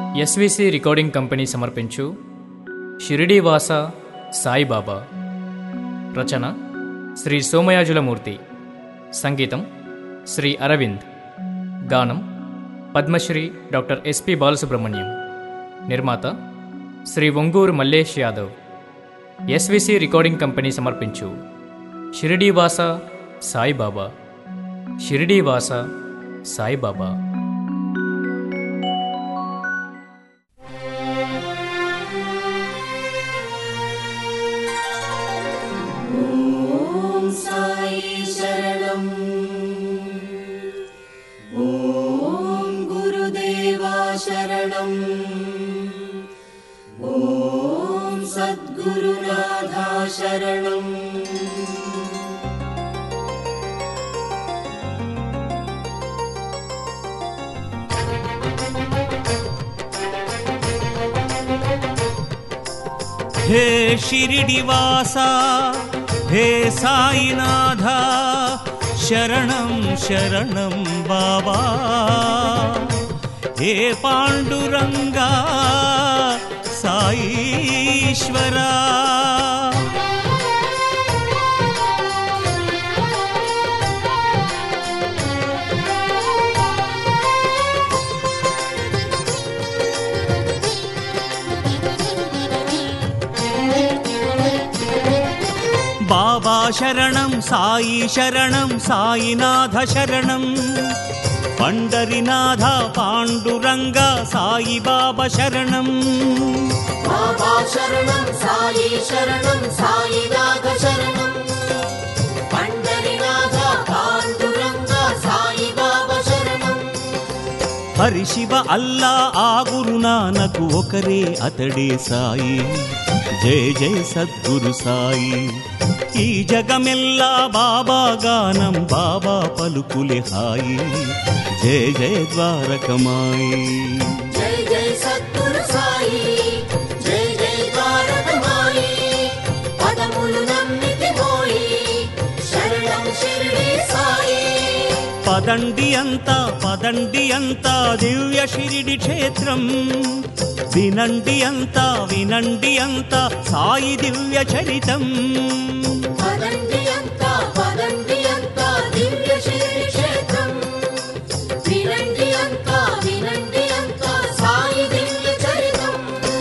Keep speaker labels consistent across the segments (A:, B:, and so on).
A: SVC recording company సమర్పించు షిరిడీవాస సాయిబాబా రచన శ్రీ సోమయాజులమూర్తి సంగీతం శ్రీ అరవింద్ గానం పద్మశ్రీ డాక్టర్ ఎస్పి బాలసుబ్రహ్మణ్యం నిర్మాత Shri Onguru Mallesh Yadav S V C recording company సమర్పించు షిరిడీవాస సాయిబాబా షిరిడీవాస సాయిబాబా
B: साई शरणम् ॐ गुरुदेवा शरणम् ॐ सद्गुरुनाथा शरणम्
C: హే షిరిడివాస హే సాయినాథ శరణం శరణం బాబా హే పాండురంగా సాయీశ్వరా బాబా శరణం సాయి శరణం సాయినాథ శరణం పండరినాథ పాండురంగ సాయి బాబా శరణం
B: बाबा शरणं साई शरणं साईनाथ शरणं पण्डरिनाथ पाण्डुरङ्ग साई बाबा शरणं
C: హరి శివ అల్లా ఆ గురునానకు ఒకరే అతడే సాయి జయ జయ సద్గురు సాయి ఈ జగమెల్లా బాబా గానం బాబా పలుకులే హాయి జయ జయ ద్వారకమాయి
B: जय जय सद्गुरु साई जय जय ద్వారకమాయి పదములు నమ్మితి మోయి శరణం షిరిడి సాయి
C: పదండి అంతా పదండి అంతా దివ్య షిరిడి క్షేత్రం వినండి అంతా వినండి అంతా సాయి దివ్య చరితం
B: పదండి అంత పదండి అంత దివ్య షిరిడి క్షేత్రం వినండి అంత వినండి అంత సాయి దివ్య చరితం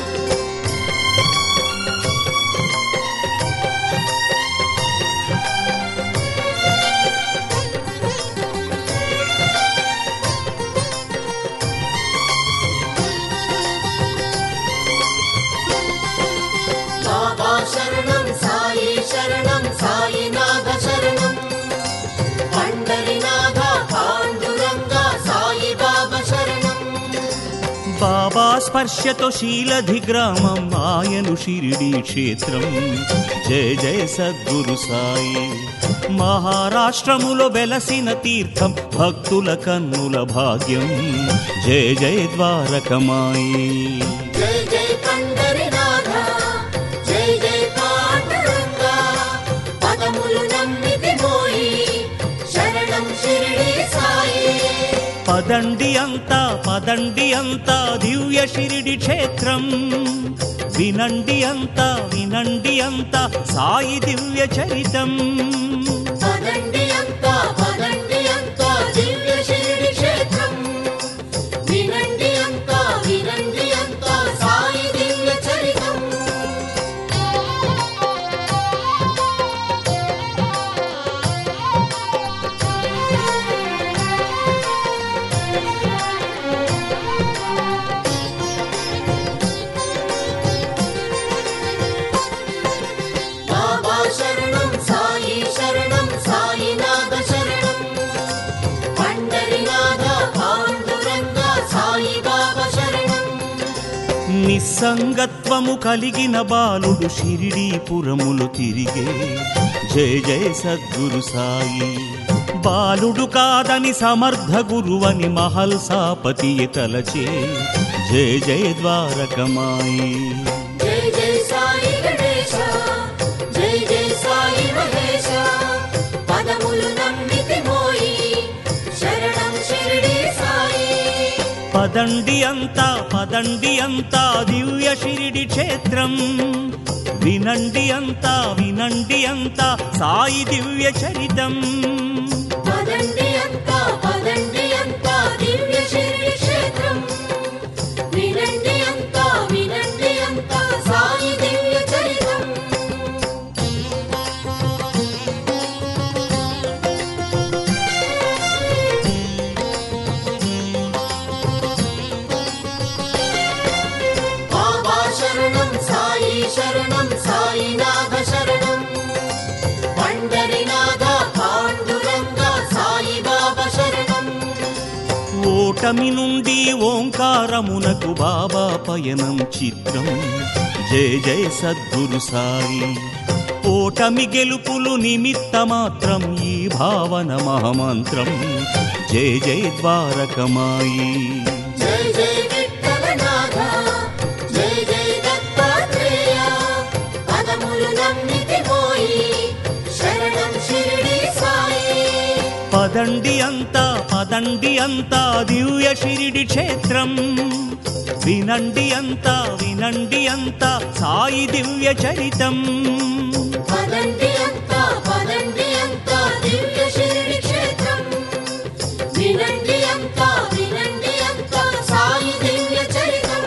B: బాబా శరణం సాయి శరణం సాయినాథ శరణం పండరినాథ పాండురంగ సాయి బాబా శరణం
C: బాబా స్పర్శతో శీలధి గ్రామం ఆయను షిరిడి క్షేత్రం జయ జయ సద్గురు సాయి మహారాష్ట్రములో వెలసిన తీర్థం భక్తుల కన్నుల భాగ్యం జయ జయ ద్వారకమాయి
B: జై జై పండరినాథ జై జై పాండురంగ పదములు నమ్మితి మోయి శరణం షిరిడి సాయి
C: పదండి అంతా పదండి అంతా దివ్య షిరిడి క్షేత్రం వినండి అంతా వినండి అంతా సాయి దివ్య చరితం
B: పదండి అంత పదండి అంత దివ్య షిరిడి క్షేత్రం వినండి అంత వినండి అంత సాయి దివ్య చరితం బాబా శరణం సాయి శరణం సాయినాథ శరణం పండరినాథ పాండురంగ సాయి బాబా శరణం
C: నిస్సంగత్వము కలిగిన బాలుడు షిరిడీపురములు తిరిగే జయ జయ సద్గురు సాయి బాలుడు కాదని సమర్థ గురువని మహల్సాపతి తలచే జయ జయ ద్వారకమాయి
B: జై జై సాయి గణేశ జై జై సాయి మహేశ పదములు నమ్మితి మోయి శరణం షిరిడి సాయి
C: పదండి అంతా పదండి అంతా దివ్య షిరిడి క్షేత్రం వినండి అంతా వినండి అంతా సాయి దివ్య చరితం
B: పదండి అంతా పదండి అంతా దివ్య శిరిడి క్షేత్రం వినండి అంతా వినండి అంతా సాయి దివ్య చరితం బాబా శరణం సాయి శరణం సాయినాథ శరణం పండరినాథ పాండురంగ సాయి బాబా శరణం
C: ఓటమి నుండి ఓంకారమునకు బాబా పయనం చిత్రం జయ జయ సద్గురు సాయి ఓటమి గెలుపులు నిమిత్త మాత్రం ఈ భావన మహమంత్రం జయ జయ ద్వారకమాయి
B: జై జై విఠలనాథ జై జై దత్తాత్రేయ పదములు నమ్మితి పోయి శరణం షిరిడి సాయి
C: పదండి అంతా పదండి అంతా దివ్య షిరిడి క్షేత్రం వినండి అంతా వినండి అంతా సాయి దివ్య చరితం
B: పదండి అంతా పదండి అంతా దివ్య షిరిడి క్షేత్రం వినండి అంతా వినండి అంతా సాయి దివ్య చరితం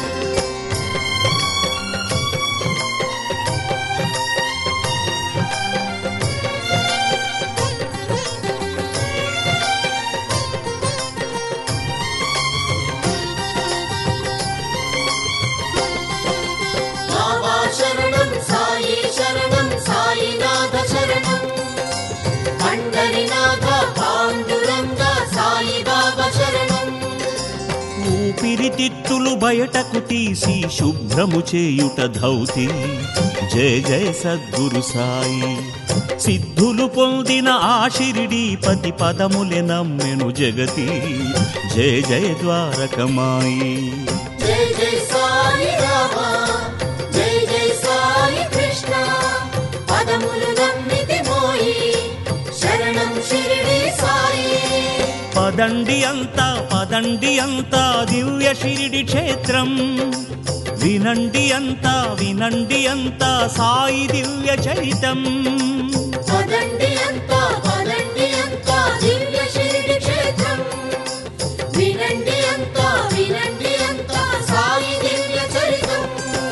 B: బాబా శరణం సాయి శరణం సాయినాథ శరణం పండరినాథ పాండురంగ సాయి బాబా శరణం
C: ఊపిరితిత్తులు బయటకు తీసి శుభ్రము చేయుట ధౌతి జయ జయ సద్గురు సాయి సిద్ధులు పొందిన ఆ షిరిడి పతి పదములే నమ్మెను జగతి జయ జయ ద్వారకమాయి
B: జై జై సాయి రామ జై జై సాయి కృష్ణ పదములు నమ్మితి మోయి శరణం షిరిడి సాయి
C: పదండి అంతా పదండి అంతా దివ్య షిరిడి క్షేత్రం వినండి అంతా వినండి అంతా సాయి దివ్య చరితం
B: పదండి అంతా పదండి అంతా దివ్య షిరిడి క్షేత్రం వినండి అంతా వినండి అంతా సాయి దివ్య చరితం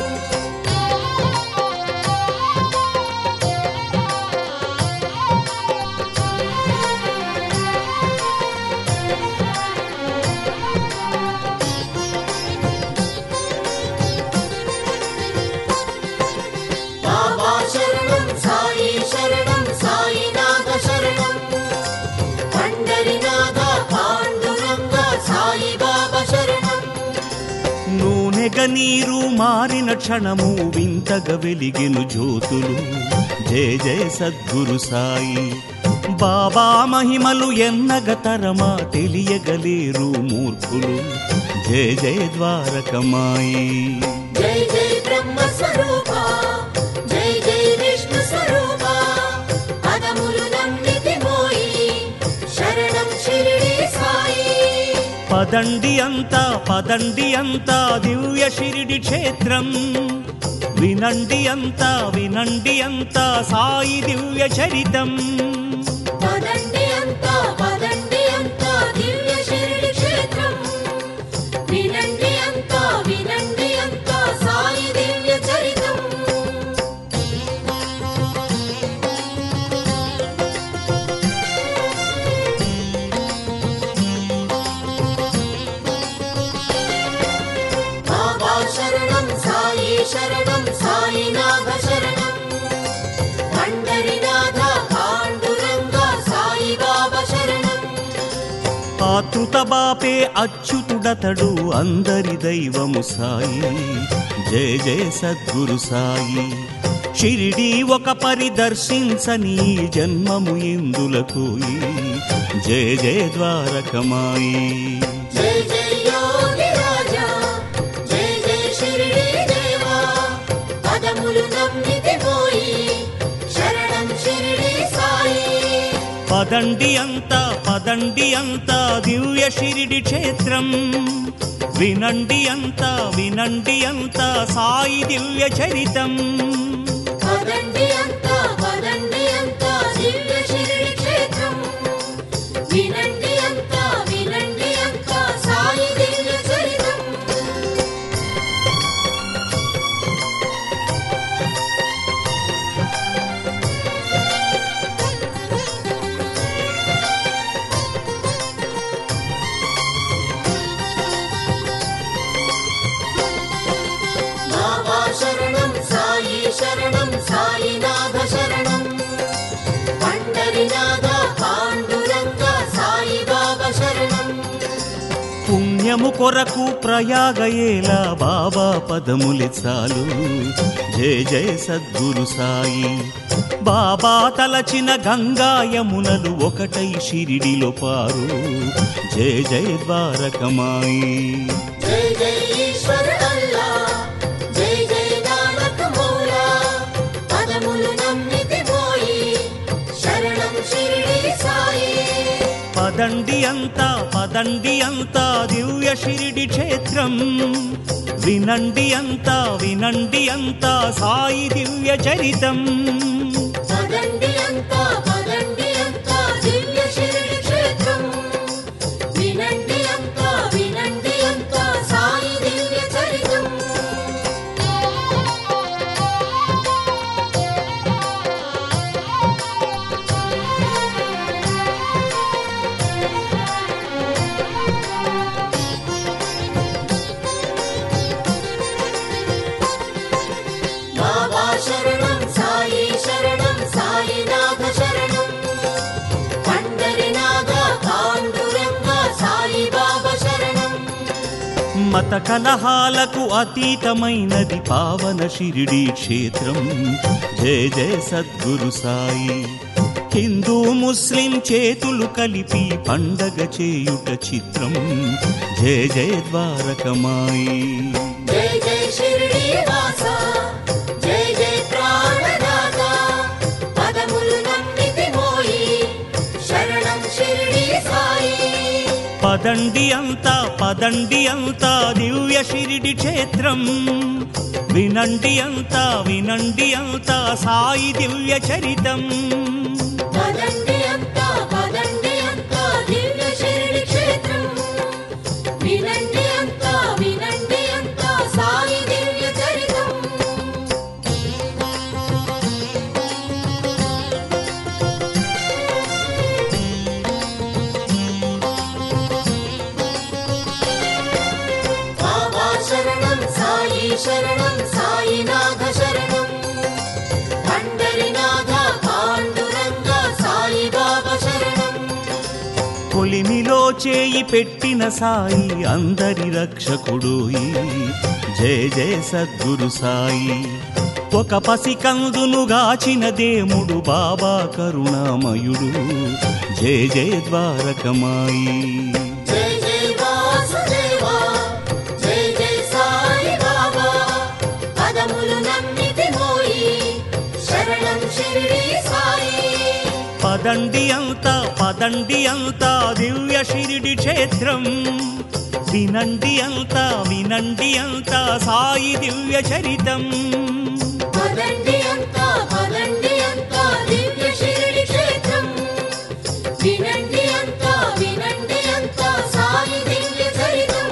B: బాబా శరణం సాయి శరణం సాయినాథ శరణం పండరినాథ పాండురంగ సాయి బాబా శరణం
C: నూనెగ నీరు మారిన క్షణము వింతగ వెలిగెను జ్యోతులు జయ జయ సద్గురు సాయి బాబా మహిమలు ఎన్నగ తరమా తెలియగలేరు మూర్ఖులు జయ జయ ద్వారకమాయి
B: జై జై బ్రహ్మ స్వరూప జై జై విష్ణు స్వరూప పదములు నమ్మితి మోయి శరణం షిరిడి సాయి
C: పదండి అంతా పదండి అంతా దివ్య షిరిడి క్షేత్రం వినండి అంతా వినండి అంతా సాయి దివ్య చరితం
B: పదండి అంతా పదండి అంతా దివ్య షిరిడి క్షేత్రం వినండి అంతా వినండి అంతా సాయి దివ్య చరితం బాబా శరణం సాయి శరణం సాయినాథ శరణం పండరినాథ పాండురంగ సాయి బాబా శరణం
C: ఆతృత బాపే అచ్యుతుడతడు అందరి దైవము సాయి జయ జయ సద్గురు సాయి షిరిడి ఒక పరిదర్శించని ఈ జన్మము ఇందులకు జయ జయ ద్వారకమాయి
B: జై జై యోగి రాజా జై జై షిరిడి దేవా పదములు నమ్మితి పోయి శరణం షిరిడి సాయి
C: పదండి అంత పదండి అంత దివ్య షిరిడి క్షేత్రం వినండి అంత వినండి అంత సాయి దివ్య చరితం
B: పదండి అంతా పదండి అంతా దివ్య శిరిడి క్షేత్రం వినండి అంతా వినండి అంతా సాయి దివ్య చరితం బాబా శరణం సాయి శరణం సాయినాథ శరణం పండరినాథ పాండురంగ సాయి బాబా శరణం
C: పుణ్యము కొరకు ప్రయాగయేలా బాబా పదములి చాలు జయ జయ సద్గురు సాయి బాబా తలచిన గంగా యమునలు ఒకటై షిరిడిలో పారు జయ జయ ద్వారకమాయి
B: జై జై ఈశ్వర అల్లా జై జై నానక్ మౌలా పదములు నమ్మితి పోయి శరణం షిరిడి సాయి
C: పదండి అంతా పదండి అంతా దివ్య షిరిడి క్షేత్రం వినండి అంతా వినండి అంతా సాయి దివ్య చరితం
B: పదండి అంతా పదండి అంతా దివ్య శిరిడి క్షేత్రం వినండి అంతా వినండి అంతా సాయి దివ్య చరితం బాబా శరణం సాయి శరణం సాయినాథ శరణం పండరినాథ పాండురంగ సాయి బాబా శరణం
C: మత కలహాలకు అతీతమైనది పావన షిరిడి క్షేత్రం జయ జయ సద్గురు సాయి హిందూ ముస్లిం చేతులు కలిపి పండగ చేయుట చిత్రం జయ జయ ద్వారకమాయి
B: జై జై షిరిడి వాస జై జై ప్రాణదాత పదములు నమ్మితి మోయి శరణం షిరిడి సాయి
C: పదండి అంతా పదండి అంతా దివ్య షిరిడి క్షేత్రం వినండి అంతా వినండి అంతా సాయి దివ్య చరితం
B: పదండి అంతా పదండి అంతా దివ్య షిరిడి క్షేత్రం వినండి అంతా వినండి అంతా సాయి దివ్య చరితం బాబా శరణం సాయి శరణం సాయినాథ శరణం పండరినాథ పాండురంగ సాయి బాబా శరణం
C: కొలిమిలో చేయి పెట్టిన సాయి అందరి రక్షకుడు జయ జయ సద్గురు సాయి ఒక పసికందును గాచిన దేముడు బాబా కరుణామయుడు జయ జయ ద్వారకమాయి
B: జై జై వాసుదేవా జై జై సాయి బాబా పదములు నమ్మితి మోయి శరణం షిరిడి సాయి
C: పదండి అంతా పదండి అంతా దివ్య షిరిడి క్షేత్రం వినండి అంతా వినండి అంతా సాయి దివ్య చరితం
B: పదండి అంతా పదండి అంతా దివ్య షిరిడి క్షేత్రం వినండి అంతా వినండి అంతా సాయి దివ్య చరితం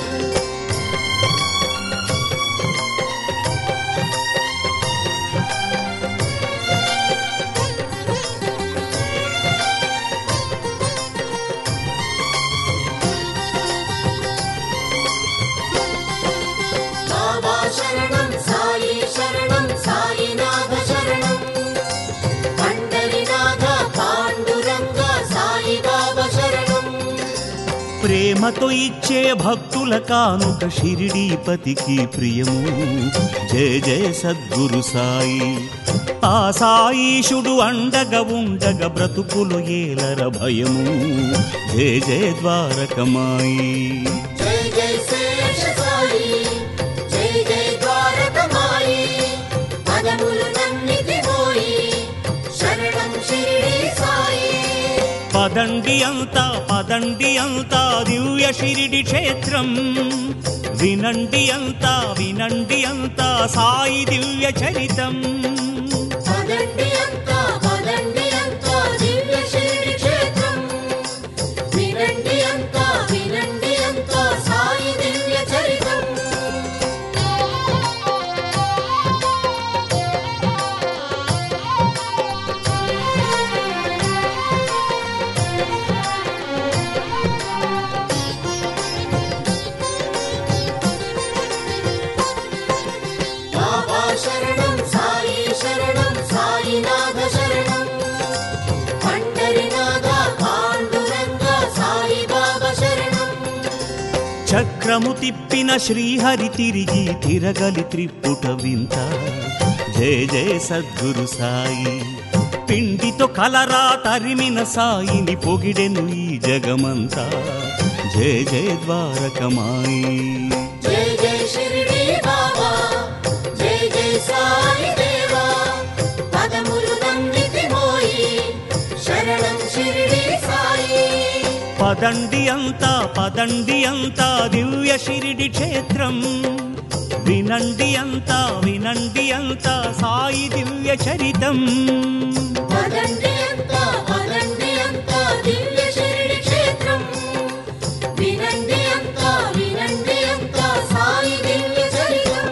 B: బాబా శరణం సాయి శరణం సాయినాథ శరణం పండరినాథ పాండురంగ సాయి బాబా శరణం
C: ప్రేమతో ఇచ్చే భక్తుల కానుక షిరిడీపతికి ప్రియము జయ జయ సద్గురు సాయి ఆ సాయిషుడు అండగా ఉండగా బ్రతుకులు ఏలర భయము జయ జయ ద్వారకమాయి
B: జై జై శేష సాయి జై జై ద్వారకమాయి పదములు నన్నితి పోయి శరణం షిరిడి సాయి
C: పదండి అంతా పదండి అంతా దివ్య షిరిడి క్షేత్రం వినండి అంతా వినండి అంతా సాయి దివ్య చరితం
B: పదండి అంతా పదండి అంతా దివ్య శిరిడి క్షేత్రం వినండి అంతా వినండి అంతా సాయి దివ్య చరితం బాబా శరణం సాయి శరణం సాయినాథ శరణం పండరినాథ పాండురంగ సాయి బాబా శరణం
C: చక్రము తిప్పిన శ్రీహరి తిరిగి తిరగలి త్రిప్పుట వింత జయ జయ సద్గురు సాయి పిండితో కలరా తరిమిన సాయిని పొగిడెను ఈ జగమంతా జయ జయ ద్వారకమాయి
B: జై జై షిరిడి బాబా జై జై సాయి దేవా పదములు నమ్మితి మోయి శరణం షిరిడి సాయి
C: పదండి అంతా పదండి అంతా దివ్య షిరిడి క్షేత్రం వినండి అంతా వినండి అంతా సాయి దివ్య చరితం
B: పదండి అంతా పదండి అంతా దివ్య షిరిడి క్షేత్రం వినండి అంతా వినండి అంతా సాయి దివ్య చరితం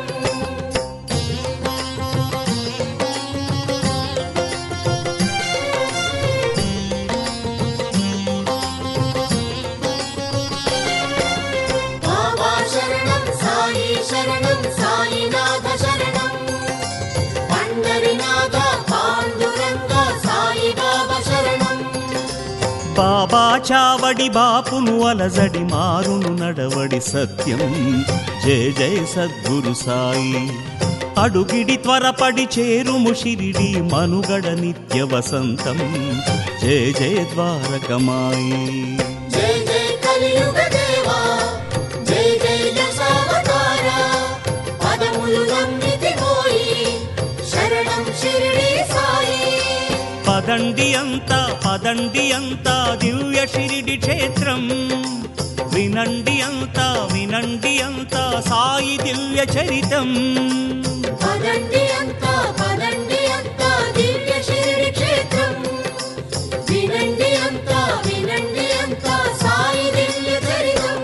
B: బాబా శరణం సాయి శరణం సాయినాథ శరణం పండరినాథ పాండురంగ సాయి బాబా శరణం
C: బాబా చావడి బాపును అలజడి మారును నడవడి సత్యం జయ జయ సద్గురు సాయి అడుగిడి త్వరపడి చేరుము షిరిడి మనుగడ నిత్య వసంతం జయ జయ ద్వారకమాయి
B: జై జై కలియుగ దేవా జై జై దశావతార పదములు నమ్మితి పోయి శరణం షిరిడి సాయి
C: పదండి అంతా పదండి అంతా దివ్య షిరిడి క్షేత్రం వినండి అంతా వినండి అంతా సాయి దివ్య చరితం
B: పదండి అంతా పదండి అంతా దివ్య షిరిడి క్షేత్రం వినండి అంతా వినండి అంతా సాయి దివ్య చరితం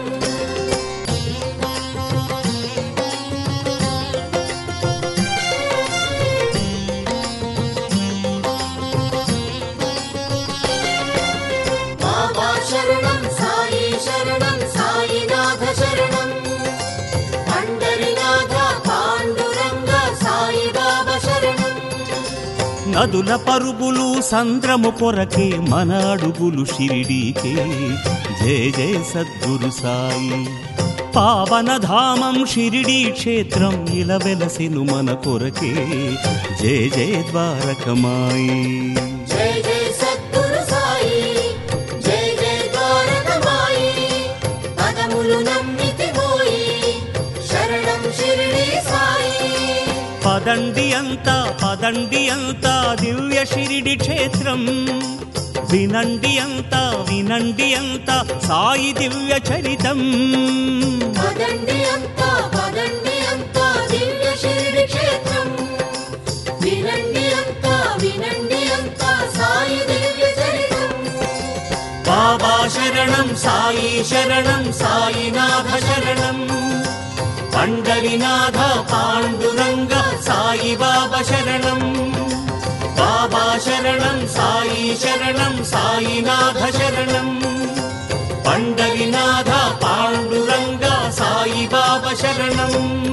B: బాబా శరణం సాయి శరణం సాయినాథ శరణం పండరినాథ పాండురంగ సాయి బాబా శరణం
C: నదుల పరుగులు సంద్రము కొరకే మన అడుగులు షిరిడీకే జయ జయ సద్గురు సాయి పావన ధామం షిరిడీ క్షేత్రం ఇలా వెలసెను మన కొరకే జయ జయ ద్వారకమాయి
B: జై జై సద్గురు సాయి జై జై ద్వారకమాయి పదములు నమ్మితి పోయి శరణం షిరిడి సాయి
C: పదండి అంతా పదండి అంతా దివ్య షిరిడి క్షేత్రం వినండి అంతా వినండి అంతా సాయి దివ్య చరితం
B: పదండి అంతా పదండి అంతా దివ్య షిరిడి క్షేత్రం వినండి అంతా వినండి అంతా సాయి దివ్య చరితం
C: బాబా శరణం సాయి శరణం సాయినాథ శరణం పండరినాథ పాండురంగ సాయి బాబా శరణం బాబా శరణం సాయి శరణం సాయినాథ శరణం పండరినాథ పాండురంగ సాయి బాబా శరణం